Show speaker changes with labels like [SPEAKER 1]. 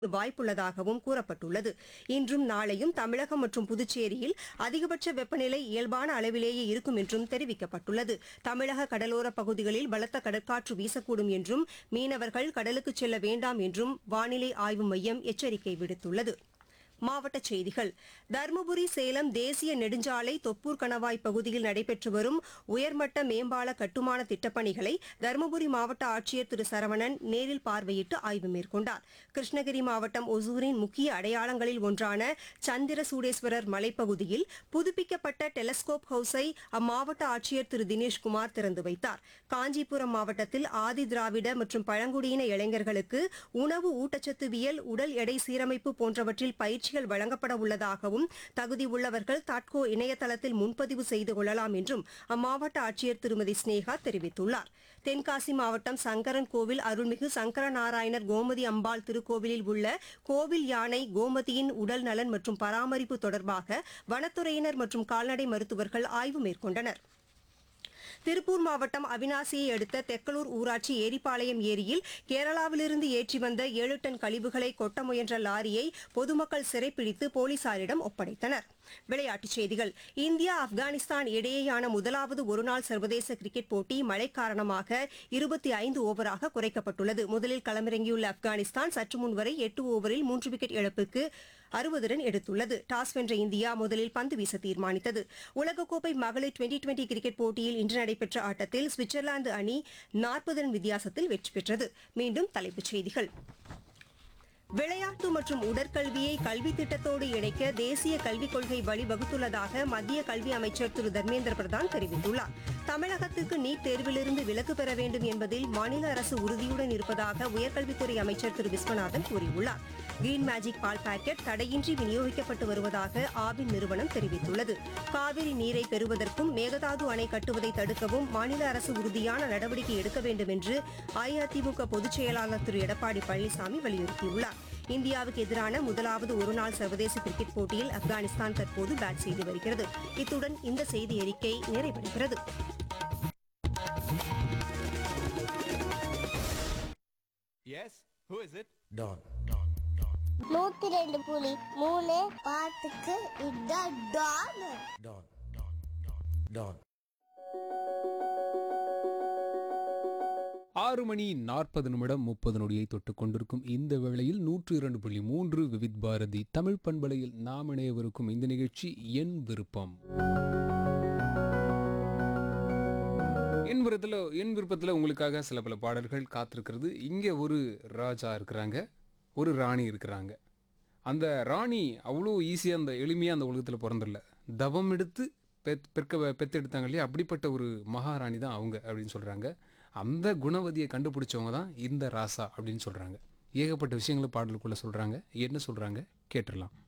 [SPEAKER 1] வாய்ப்புள்ளதாகவும் கூறப்பட்டுள்ளது இன்றும் நாளையும் தமிழகம் மற்றும் புதுச்சேரியில் அதிகபட்ச வெப்பநிலை இயல்பான அளவிலேயே இருக்கும் என்றும் தெரிவிக்கப்பட்டுள்ளது தமிழக கடலோர பகுதிகளில் பலத்த கடற்காற்று வீசக்கூடும் என்றும் மீனவர்கள் கடலுக்கு செல்ல வேண்டாம் என்றும் வானிலை ஆய்வு மையம் எச்சரிக்கை விடுத்துள்ளது மாவட்டச் செய்திகள் தருமபுரி சேலம் தேசிய நெடுஞ்சாலை தொப்பூர் கணவாய் பகுதியில் நடைபெற்று வரும் உயர்மட்ட மேம்பால கட்டுமான திட்டப்பணிகளை தருமபுரி மாவட்ட ஆட்சியர் திரு சரவணன் நேரில் பார்வையிட்டு ஆய்வு மேற்கொண்டார் கிருஷ்ணகிரி மாவட்டம் ஒசூரின் முக்கிய அடையாளங்களில் ஒன்றான சந்திர சூடேஸ்வரர் மலைப்பகுதியில் புதுப்பிக்கப்பட்ட டெலஸ்கோப் ஹவுஸை அம்மாவட்ட ஆட்சியர் திரு தினேஷ்குமார் திறந்து வைத்தார் காஞ்சிபுரம் மாவட்டத்தில் ஆதி திராவிட மற்றும் பழங்குடியின இளைஞர்களுக்கு உணவு ஊட்டச்சத்துவியல் உடல் எடை சீரமைப்பு போன்றவற்றில் பயிற்சிகள் வழங்கப்பட உள்ளதாகவும் தகுதி உள்ளவர்கள் தாட்கோ இணையதளத்தில் முன்பதிவு செய்து கொள்ளலாம் என்றும் அம்மாவட்ட ஆட்சியர் திருமதி ஸ்னேகா தெரிவித்துள்ளார் தென்காசி மாவட்டம் சங்கரன் கோவில் அருள்மிகு சங்கர நாராயணர் கோமதி அம்பாள் திருக்கோவிலில் உள்ள கோவில் யானை கோமதியின் உடல் நலன் மற்றும் பராமரிப்பு தொடர்பாக வனத்துறையினர் மற்றும் கால்நடை மருத்துவர்கள் ஆய்வு மேற்கொண்டனர் திருப்பூர் மாவட்டம் அவினாசியை அடுத்த தெக்கலூர் ஊராட்சி ஏரிப்பாளையம் ஏரியில் கேரளாவிலிருந்து ஏற்றி வந்த ஏழு டன் கழிவுகளை கொட்ட முயன்ற லாரியை பொதுமக்கள் சிறைப்பிடித்து போலீசாரிடம் ஒப்படைத்தனர் விளையாட்டுச் செய்திகள் இந்தியா ஆப்கானிஸ்தான் இடையேயான முதலாவது ஒருநாள் சர்வதேச கிரிக்கெட் போட்டி மழை காரணமாக இருபத்தி ஐந்து ஓவராக குறைக்கப்பட்டுள்ளது முதலில் களமிறங்கியுள்ள ஆப்கானிஸ்தான் சற்று முன் வரை எட்டு ஓவரில் மூன்று விக்கெட் இழப்புக்கு அறுபது ரன் எடுத்துள்ளது டாஸ் வென்ற இந்தியா முதலில் பந்து வீச தீர்மானித்தது உலகக்கோப்பை மகளிர் டுவெண்டி டுவெண்டி கிரிக்கெட் போட்டியில் இன்று நடைபெற்ற ஆட்டத்தில் சுவிட்சர்லாந்து அணி நாற்பது ரன் வித்தியாசத்தில் வெற்றி பெற்றது மீண்டும் தலைப்புச் செய்திகள் விளையாட்டு மற்றும் உடற்கல்வியை கல்வி திட்டத்தோடு இணைக்க தேசிய கல்விக் கொள்கை வழிவகுத்துள்ளதாக மத்திய கல்வி அமைச்சர் திரு தர்மேந்திர பிரதான் தெரிவித்துள்ளார் தமிழகத்திற்கு நீட் தேர்விலிருந்து விலக்கு பெற வேண்டும் என்பதில் மாநில அரசு உறுதியுடன் இருப்பதாக உயர்கல்வித்துறை அமைச்சர் திரு விஸ்வநாதன் கூறியுள்ளார் கிரீன் மேஜிக் பால் பாக்கெட் தடையின்றி விநியோகிக்கப்பட்டு வருவதாக ஆவின் நிறுவனம் தெரிவித்துள்ளது காவிரி நீரை பெறுவதற்கும் மேகதாது அணை கட்டுவதை தடுக்கவும் மாநில அரசு உறுதியான நடவடிக்கை எடுக்க வேண்டும் என்று அஇஅதிமுக பொதுச் செயலாளர் திரு எடப்பாடி பழனிசாமி வலியுறுத்தியுள்ளார் இந்தியாவுக்கு எதிரான முதலாவது ஒருநாள் சர்வதேச கிரிக்கெட் போட்டியில் ஆப்கானிஸ்தான் தற்போது பேட் செய்து வருகிறது இத்துடன் இந்த செய்தி அறிக்கை நிறைவடைகிறது
[SPEAKER 2] Yes? Who is it?
[SPEAKER 3] Don.
[SPEAKER 4] நூத்தி ரெண்டு புலி மூணு பாட்டுக்கு இதான் டான்
[SPEAKER 3] Don. Don.
[SPEAKER 5] ஆறு மணி நாற்பது நிமிடம் முப்பது நொடியை தொட்டு கொண்டிருக்கும் இந்த வேளையில் நூற்று இரண்டு புள்ளி மூன்று விவித் பாரதி தமிழ் பண்பலையில் நாம் இணையவிருக்கும் இந்த நிகழ்ச்சி என் விருப்பம் என் விருப்பத்தில் என் விருப்பத்தில் உங்களுக்காக சில பல பாடல்கள் காத்திருக்கிறது இங்கே ஒரு ராஜா இருக்கிறாங்க ஒரு ராணி இருக்கிறாங்க அந்த ராணி அவ்வளோ ஈஸியாக அந்த எளிமையாக அந்த உலகத்தில் பிறந்துடல தவம் எடுத்து பெத் பெற்க பெத்தெடுத்தாங்க இல்லையா அப்படிப்பட்ட ஒரு மகாராணி தான் அவங்க அப்படின்னு சொல்கிறாங்க அந்த குணவதியை கண்டுபிடிச்சவங்க தான் இந்த ராசா அப்படின்னு சொல்கிறாங்க ஏகப்பட்ட விஷயங்களை பாடலுக்குள்ளே சொல்கிறாங்க என்ன சொல்கிறாங்க கேட்டுடலாம்